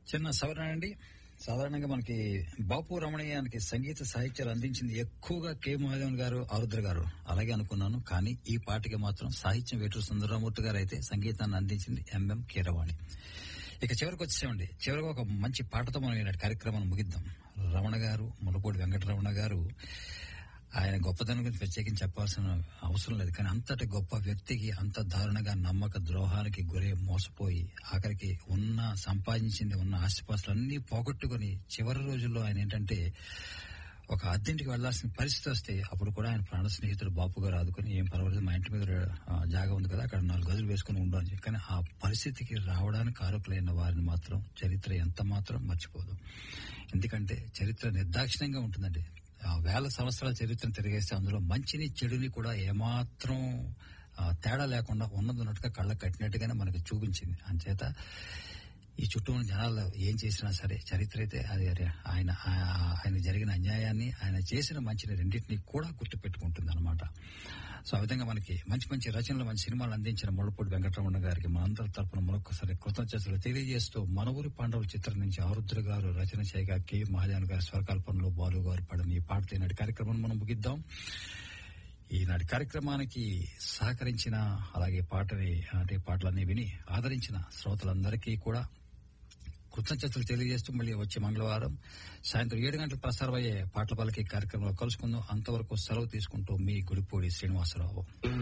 చిన్న సవరణ అండి సాధారణంగా మనకి బాపు రమణీయానికి సంగీత సాహిత్యాలు అందించింది ఎక్కువగా కె మహాదేవన్ గారు ఆరుద్ర గారు అలాగే అనుకున్నాను కానీ ఈ పాటకి మాత్రం సాహిత్యం వేటూరు సుందరమూర్తి గారు అయితే సంగీతాన్ని అందించింది ఎంఎం కీరవాణి ఇక చివరికి వచ్చేసామండి చివరికి ఒక మంచి పాటతో మనం ఈనాటి కార్యక్రమాన్ని ముగిద్దాం రమణ గారు ములపూడి వెంకటరమణ గారు ఆయన గొప్పతనం గురించి ప్రత్యేకించి చెప్పాల్సిన అవసరం లేదు కానీ అంతటి గొప్ప వ్యక్తికి అంత దారుణంగా నమ్మక ద్రోహానికి గురై మోసపోయి ఆఖరికి ఉన్న సంపాదించింది ఉన్న ఆస్తిపాస్తులు అన్ని పోగొట్టుకుని చివరి రోజుల్లో ఆయన ఏంటంటే ఒక అద్దెంటికి వెళ్లాల్సిన పరిస్థితి వస్తే అప్పుడు కూడా ఆయన ప్రాణ స్నేహితుడు బాపు గారు ఆదుకుని ఏం పర్వాలేదు మా ఇంటి మీద ఆ, జాగా ఉంది కదా అక్కడ నాలుగు గదులు వేసుకుని ఉండు అని చెప్పి కానీ ఆ పరిస్థితికి రావడానికి కారకులైన వారిని మాత్రం చరిత్ర ఎంత మాత్రం మర్చిపోదు ఎందుకంటే చరిత్ర నిర్దాక్షిణ్యంగా ఉంటుందండి ఆ వేల సంవత్సరాల చరిత్రను తిరిగేస్తే అందులో మంచిని చెడుని కూడా ఏమాత్రం ఆ, తేడా లేకుండా ఉన్నది ఉన్నట్టుగా కళ్ళ కట్టినట్టుగానే మనకి చూపించింది అంచేత ఈ చుట్టూ ఉన్న జనాలు ఏం చేసినా సరే చరిత్ర అయితే అది అది ఆయన ఆ- ఆయన జరిగిన అన్యాయాన్ని ఆయన చేసిన మంచిని రెండింటినీ కూడా గుర్తుపెట్టుకుంటుంది అనమాట సో ఆ విధంగా మనకి మంచి మంచి రచనలు మంచి సినిమాలు అందించిన ముళ్ళపూడి వెంకటరమణ గారికి మనందరి తరపున మరొకసారి కృతజ్ఞతలు తెలియజేస్తూ మన ఊరి పాండవుల చిత్రం నుంచి ఆరుద్ర గారు రచన చేయగా కె మహాజన్ గారి స్వరకల్పనలో బాలు గారు పడిన ఈ పాటతో ఈనాటి కార్యక్రమం మనం ముగిద్దాం ఈనాటి కార్యక్రమానికి సహకరించిన అలాగే పాటని అంటే పాటలన్నీ విని ఆదరించిన శ్రోతలందరికీ కూడా కృతజ్ఞతలు తెలియజేస్తూ మళ్ళీ వచ్చే మంగళవారం సాయంత్రం ఏడు గంటలకు ప్రసారం అయ్యే పాటల పలకి కార్యక్రమంలో కలుసుకుందాం అంతవరకు సెలవు తీసుకుంటూ మీ గుడిపూడి శ్రీనివాసరావు